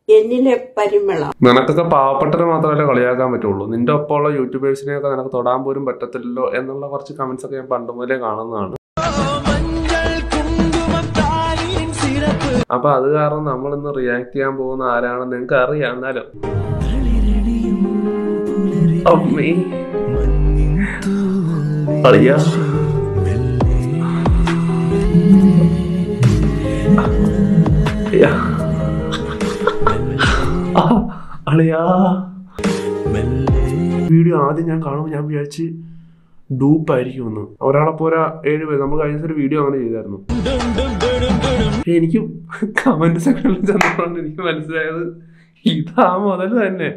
എന്നിലെ പരിമളം നിനക്കൊക്കെ പാവപ്പെട്ടവരെ മാത്രമല്ലേ കളിയാക്കാൻ പറ്റുള്ളൂ നിന്റെ ഒപ്പമുള്ള യൂട്യൂബേഴ്സിനെയൊക്കെ നിനക്ക് തൊടാൻ പോലും പറ്റത്തില്ലല്ലോ എന്നുള്ള കുറച്ച് കമന്റ്സ് ഒക്കെ ഞാൻ പണ്ട് മുതലേ കാണുന്നതാണ് അപ്പൊ അത് കാരണം നമ്മൾ ഇന്ന് റിയാക്ട് ചെയ്യാൻ പോകുന്ന ആരാണെന്ന് നിങ്ങൾക്ക് അറിയാം എന്നാലും അമ്മേ അറിയാ അയ്യാ. ആ, അളിയാ വീഡിയോ ആദ്യം ഞാൻ കാണുമ്പോൾ ഞാൻ വിചാരിച്ച് ഡൂപ്പായിരിക്കും എന്ന് ഒരാളെ പോരാ ഏഴ് പേര് നമ്മൾ കഴിഞ്ഞ ദിവസം ഒരു വീഡിയോ അങ്ങനെ ചെയ്തായിരുന്നു പക്ഷെ എനിക്ക് കമന്റ് സെക്ഷനിൽ ചെന്നപ്പോഴാണ് എനിക്ക് മനസ്സിലായത് ഇതാ മുതൽ തന്നെ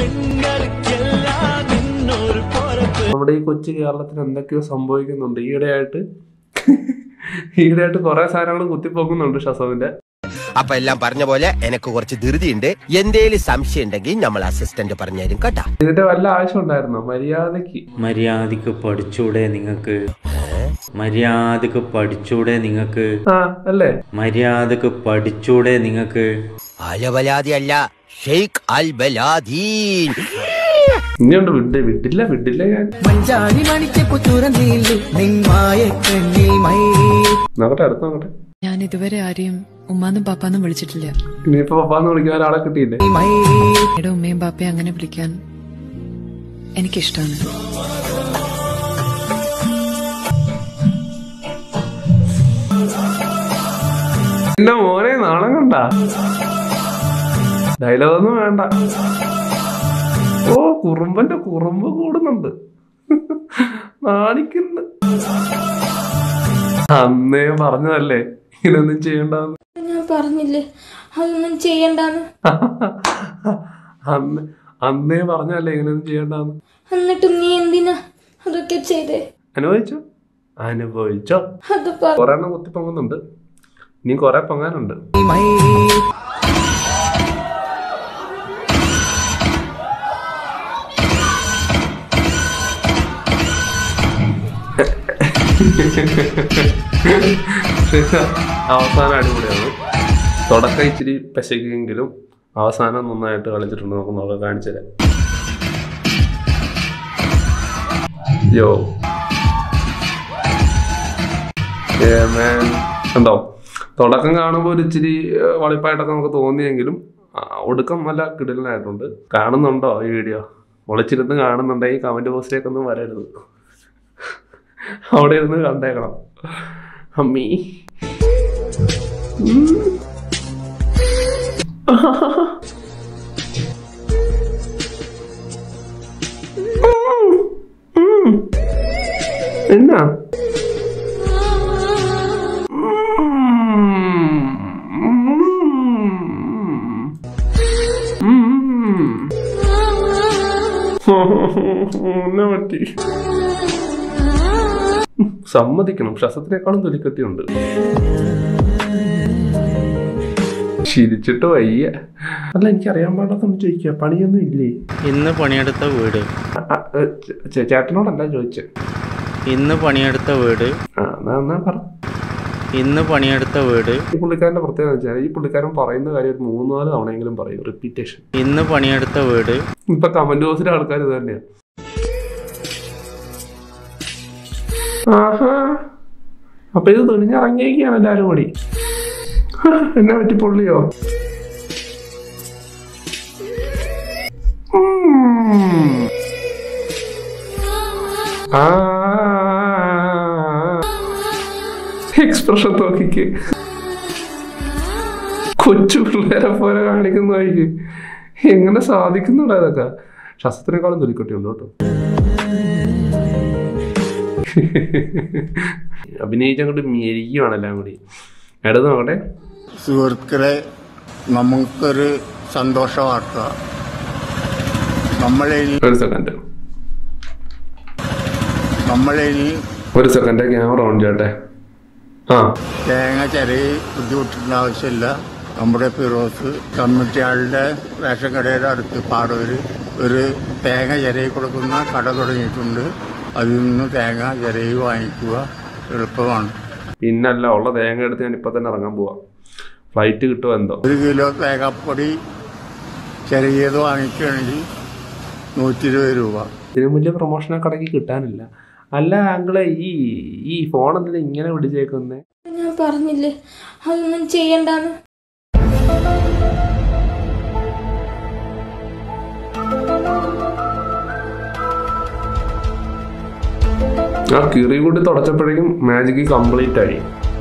നമ്മുടെ ഈ കൊച്ചു കേരളത്തിൽ എന്തൊക്കെയോ സംഭവിക്കുന്നുണ്ട് ഈയിടെയായിട്ട് ഈയിടെയായിട്ട് കുറെ സാധനങ്ങൾ കുത്തിപ്പോക്കുന്നുണ്ട് ഷസവിന്റെ അപ്പൊ എല്ലാം പറഞ്ഞ പോലെ എനക്ക് കുറച്ച് ധൃതിയുണ്ട് എന്തേലും സംശയം ഉണ്ടെങ്കിൽ നമ്മൾ അസിസ്റ്റന്റ് പറഞ്ഞുതരും കേട്ടാ ഇതിന്റെ വല്ല ആവശ്യം ഉണ്ടായിരുന്നോ മര്യാദക്ക് മര്യാദക്ക് പഠിച്ചൂടെ നിങ്ങൾക്ക് മര്യാദക്ക് പഠിച്ചൂടെ നിങ്ങൾക്ക് ആ അല്ലേ മര്യാദക്ക് പഠിച്ചൂടെ നിങ്ങൾക്ക് അലബലാദി അല്ല ഷെയ്ഖ് അൽ ബലാദീൻ ഇനിയുണ്ട് വിട്ട് വിട്ടില്ല വിട്ടില്ല ഞാൻ മഞ്ചാടി മണിച്ചപ്പു തുറന്നില്ലേ നിന്മായ കണ്ണിൽ മൈ നോക്കട്ടെ അടുത്ത് നോക്കട്ടെ ഞാൻ ഇതുവരെ ആരെയും ഉമ്മാന്നും പാപ്പാന്നും വിളിച്ചിട്ടില്ല ഇനിയിപ്പോ പപ്പാന്ന് വിളിക്കാൻ ഒരാളെ കിട്ടിയില്ലേ മൈ എന്റെ ഉമ്മയും പാപ്പയും അങ്ങനെ വിളിക്കാൻ എനിക്കിഷ്ടമാണ് എന്റെ മോനെ നാണം കണ്ട ഡയലോഗൊന്നും വേണ്ട ഓ കുറുമ്പന്റെ കുറുമ്പ് കൂടുന്നുണ്ട് നാണിക്കുന്നു അന്നേ പറഞ്ഞതല്ലേ ഇങ്ങനൊന്നും ചെയ്യണ്ടെന്ന് ഞാൻ പറഞ്ഞില്ലേ അതൊന്നും ചെയ്യണ്ടാന്ന് അന്ന് അന്നേ പറഞ്ഞല്ലേ ഇങ്ങനൊന്നും ചെയ്യണ്ടെന്ന് എന്നിട്ടും നീ എന്തിനാ അതൊക്കെ ചെയ്തേ അനുഭവിച്ചോ അനുഭവിച്ചോ അത് പറ കൊറേ എണ്ണം കുത്തി പൊങ്ങുന്നുണ്ട് ഇനി കൊറേ പൊങ്ങാനുണ്ട് മൈ പക്ഷേ അവസാനം അടിപൊളിയാണ് തുടക്കം ഇച്ചിരി പെശക്കെങ്കിലും അവസാനം നന്നായിട്ട് കളിച്ചിട്ടുണ്ട് നമുക്ക് നോക്കാം കാണിച്ചു തരാം യോ Yeah, man. കണ്ടോ തുടക്കം കാണുമ്പോൾ ഒരു ഇച്ചിരി ഏർ, വളിപ്പായിട്ടൊക്കെ നമുക്ക് തോന്നിയെങ്കിലും ആ, ഒടുക്കം നല്ല കിടലിനായിട്ടുണ്ട് കാണുന്നുണ്ടോ ഈ വീഡിയോ ഒളിച്ചിരുന്ന് കാണുന്നുണ്ടെങ്കിൽ കമന്റ് ബോക്സിലേക്കൊന്നും വരരുത് അവിടെ ഇരുന്ന് കണ്ടേക്കണം അമ്മീ ഉം. ഉം. എന്നാ എന്നാ പറ്റി സമ്മതിക്കണം ശ്വസത്തിനേക്കാളും തൊലിക്കത്തിയുണ്ട് ചിരിച്ചിട്ട് വയ്യ അല്ല എനിക്ക് അറിയാൻ പാടാത്തൊന്ന് ചോദിക്കുക പണിയൊന്നും ഇല്ലേ ഇന്ന് പണിയെടുത്ത വീട് അ- അ- ഏ, ചേ- ചേട്ടനോടല്ല ചോദിച്ചത് ഇന്ന് പണിയെടുത്ത വീട് ആ എന്നാ എന്നാ പറ ഇന്ന് പണിയെടുത്ത വീട് ഈ പുള്ളിക്കാരന്റെ പ്രത്യേകത എന്ന് വെച്ചാൽ ഈ പുള്ളിക്കാരൻ പറയുന്ന കാര്യം ഒരു മൂന്ന് നാല് തവണയെങ്കിലും പറയും റിപ്പീറ്റേഷൻ ഇന്ന് പണിയെടുത്ത വീട് ഇപ്പൊ കമന്റ് ബോക്സിലെ ആൾക്കാർ ഇത് തന്നെയാ ആഹാ അപ്പൊ ഇത് തുണിഞ്ഞിറങ്ങിയേക്കാണ് എല്ലാരും കൂടി ഹാ, എന്നെ പറ്റി പൊള്ളിയോ ഉം. ആ എക്സ്പ്രഷൻ നോക്കിക്ക് കൊച്ചു പിള്ളേരെ പോലെ കാണിക്കുന്നതായിരിക്കും എങ്ങനെ സാധിക്കുന്നുണ്ടോ ഇതൊക്കെ ശസ്ത്രത്തിനേക്കാളും തൊലിക്കട്ടിയുണ്ട് കേട്ടോ അഭിനയിച്ചങ്ങോട്ട് മെരിക്കുവാണ് എല്ലാം കൂടി ഇടത് നോക്കട്ടെ സുഹൃത്തുക്കളെ നമുക്കൊരു സന്തോഷ വാർത്ത നമ്മളിൽ ഒരു സെക്കൻഡ് നമ്മളിൽ ഒരു സെക്കൻഡ് ക്യാമറ ഓൺ ചെയ്യട്ടെ ആ തേങ്ങ ചെറിയ ബുദ്ധിമുട്ടിൻ്റെ ആവശ്യമില്ല നമ്മുടെ ഫിറോസ് കമ്മിറ്റിയാളുടെ റേഷൻ കടയുടെ അടുത്ത് പാടൂര് ഒരു തേങ്ങ ചെറിയ കൊടുക്കുന്ന കട തുടങ്ങിയിട്ടുണ്ട് അതിൽ നിന്ന് തേങ്ങ ചെറിയ വാങ്ങിക്കുക എളുപ്പമാണ് പിന്നല്ല ഉള്ള തേങ്ങ എടുത്ത് ഞാൻ ഇപ്പൊ തന്നെ ഇറങ്ങാൻ പോവാം ഫ്ലൈറ്റ് കിട്ടുമോ എന്തോ ഒരു കിലോ തേങ്ങാപ്പൊടി ചെറിയത് വാങ്ങിക്കുകയാണെങ്കിൽ നൂറ്റി ഇരുപത് രൂപ ഇതിനും വലിയ പ്രൊമോഷനെ കടയ്ക്ക് കിട്ടാനില്ല അല്ല ആങ്കിളെ ഈ ഈ ഫോൺ എന്തിനാ ഇങ്ങനെ പിടിച്ചേക്കുന്നേ ഞാൻ പറഞ്ഞില്ലേ അതൊന്നും ചെയ്യണ്ടാന്ന് ആ കിറി കൂടി തുടച്ചപ്പോഴേക്കും മാജിക് കംപ്ലീറ്റ് ആയി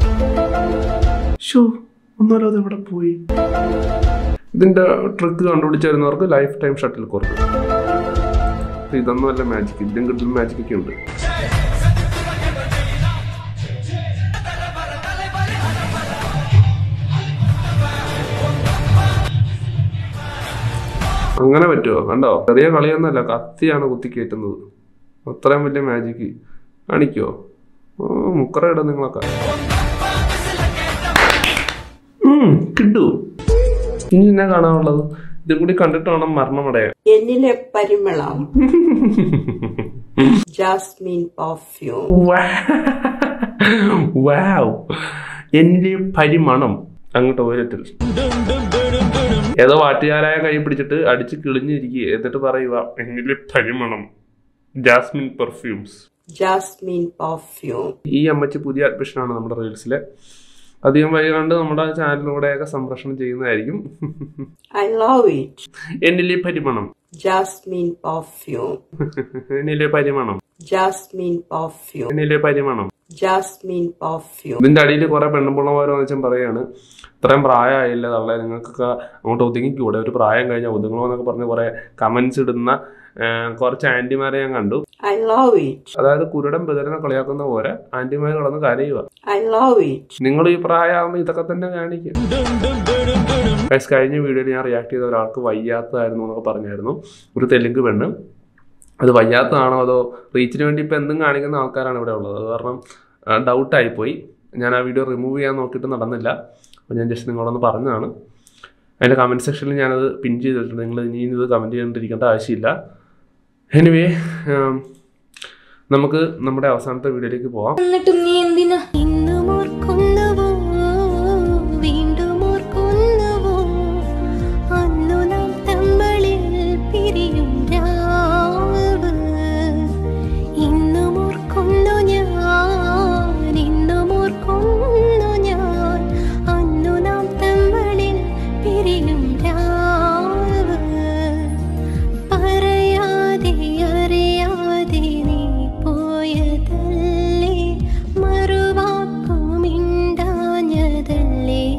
ഷോ ഒന്നാലോ അത് എവിടെ പോയി ഇതിന്റെ ട്രിക്ക് കണ്ടുപിടിച്ചിരുന്നവർക്ക് ലൈഫ് ടൈം ഷട്ടിൽ കുറക്കും ഇതൊന്നും അല്ല മാജിക് ഇതിലും കിട്ടുന്ന മാജിക് ഒക്കെ ഉണ്ട് അങ്ങനെ പറ്റുമോ കണ്ടോ ചെറിയ കളിയൊന്നുമല്ല കത്തിയാണ് കുത്തി കയറ്റുന്നത് അത്രയും വലിയ മാജിക്ക് കാണിക്കോ ഓ മുക്കറ ഇടാം നിങ്ങളൊക്കെ ഉം, കിട്ടു ഇനി എന്നാ കാണാനുള്ളത് ഇതും കൂടി കണ്ടിട്ട് വേണം മരണമടയാൻ എന്നിലെ പരിമളം ജാസ്മിൻ പെർഫ്യൂം വാവ് എന്നിലെ പരിമണം അങ്ങ് ടോയ്ലറ്റിൽ ഏതോ വാട്ടുകാരായ കൈ പിടിച്ചിട്ട് അടിച്ച് കിളിഞ്ഞിരിക്കുക എന്നിട്ട് പറയുക എന്നിലെ പരിമണം ജാസ്മിൻ പെർഫ്യൂംസ് ജാസ്മിൻ പെർഫ്യൂം ഈ അമ്മച്ചി പുതിയ അഡ്മിഷനാണ് നമ്മുടെ റീൽസിലെ അധികം വൈകാണ്ട് നമ്മുടെ ചാനലിലൂടെയൊക്കെ സംപ്രേഷണം ചെയ്യുന്നതായിരിക്കും ഐ ലവ് ഇറ്റ് എന്നിലെ പരിമണം ജാസ്മിൻ പെർഫ്യൂം എന്നിലെ പരിമണം ജാസ്മിൻ പെർഫ്യൂം എന്നിലെ പരിമണം ജാസ്മിൻ പെർഫ്യൂം ഇതിന്റെ അടിയിൽ കുറെ പെണ്ണുപിള്ളമാരോ വെച്ചാൽ പറയാണ് ഇത്രയും പ്രായമായില്ല തള്ളേ നിങ്ങൾക്കൊക്കെ അങ്ങോട്ട് ഒതുങ്ങിക്കൂടെ ഒരു പ്രായം കഴിഞ്ഞാൽ ഒതുങ്ങണോ എന്നൊക്കെ പറഞ്ഞ് കുറെ കമന്റ്സ് ഇടുന്ന ആ, കുറച്ച് ആന്റിമാരെ ഞാൻ കണ്ടു ഐ ലവ് ഇറ്റ് അതായത് കുരുടൻ ബദലിനെ കളിയാക്കുന്ന പോലെ ആന്റിമാർ കിടന്ന് കരയുക ഐ ലവ് ഇറ്റ് നിങ്ങൾ ഈ പ്രായമാകുമ്പോൾ ഇതൊക്കെ തന്നെ കാണിക്കും Guys, കഴിഞ്ഞ വീഡിയോയിൽ ഞാൻ റിയാക്ട് ചെയ്ത ഒരാൾക്ക് വയ്യാത്തതായിരുന്നു എന്നൊക്കെ പറഞ്ഞായിരുന്നു ഒരു തെലുങ്ക് പെണ്ണ് അത് വയ്യാത്തതാണോ അതോ റീച്ചിന് വേണ്ടി ഇപ്പം എന്തും കാണിക്കുന്ന ആൾക്കാരാണ് ഇവിടെ ഉള്ളത് അത് കാരണം ഡൗട്ടായിപ്പോയി ഞാൻ ആ വീഡിയോ റിമൂവ് ചെയ്യാൻ നോക്കിയിട്ട് നടന്നില്ല അപ്പോൾ ഞാൻ ജസ്റ്റ് നിങ്ങളൊന്ന് പറഞ്ഞതാണ് അതിൻ്റെ കമൻറ്റ് സെക്ഷനിൽ ഞാനത് പിൻ ചെയ്തിട്ടുണ്ട് നിങ്ങൾ ഇനി ഇത് കമൻറ്റ് ചെയ്തുകൊണ്ടിരിക്കേണ്ട ആവശ്യമില്ല എനിവേ നമുക്ക് നമ്മുടെ അവസാനത്തെ വീഡിയോയിലേക്ക് പോവാം എന്നിട്ടും നീ എന്തിനാ ഇന്നും ഓർക്കുന്നുവോ വീണ്ടും ഓർക്കുന്നുവോ അന്നു നാം തമ്മിൽ പിരിയും രാവ് ഇന്നും ഓർക്കുന്നു ഞാൻ ഇന്നും ഓർക്കുന്നു ഞാൻ അന്നു നാം തമ്മിൽ പിരിയും രാവ് പറയാതെ അറിയാതെ നീ പോയതല്ലേ മറുവാക്കുമിണ്ടാഞ്ഞതല്ലേ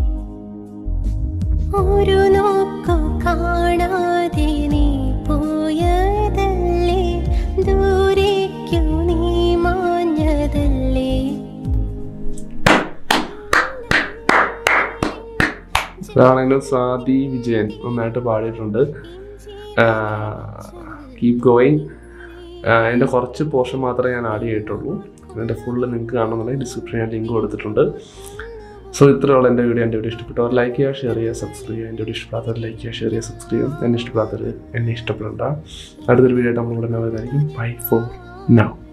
ഒരു നോക്കു കാണാതെ നീ പോയതല്ലേ ദൂരേക്കു നീ മാഞ്ഞതല്ലേ അതാണെങ്കിലും സ്വാതി വിജയൻ നന്നായിട്ട് പാടിയിട്ടുണ്ട് കീപ് ഗോയിങ് എൻ്റെ കുറച്ച് പോർഷൻ മാത്രമേ ഞാൻ ആഡ് ചെയ്തിട്ടുള്ളൂ അതിൻ്റെ ഫുള്ള് നിങ്ങൾക്ക് കാണുന്നുണ്ടെങ്കിൽ ഡിസ്ക്രിപ്ഷൻ ഞാൻ ലിങ്ക് കൊടുത്തിട്ടുണ്ട് സോ ഇത്രയുള്ള എൻ്റെ വീഡിയോ എൻ്റെ വീഡിയോ ഇഷ്ടപ്പെട്ടവർ ലൈക്ക് ചെയ്യുക ഷെയർ ചെയ്യുക സബ്സ്ക്രൈബ് ചെയ്യുക എൻ്റെ വീഡിയോ ഇഷ്ടപ്പെടാത്തവർ ലൈക്ക് ചെയ്യുക ഷെയർ ചെയ്യുക സബ്സ്ക്രൈബ് ചെയ്യുക എന്നെ ഇഷ്ടപ്പെടാത്തവർ എന്നെ ഇഷ്ടപ്പെടേണ്ട അടുത്തൊരു വീഡിയോ ആയിട്ട് നമ്മളിവിടെ വരുന്നതായിരിക്കും ബൈ ഫോർ നൗ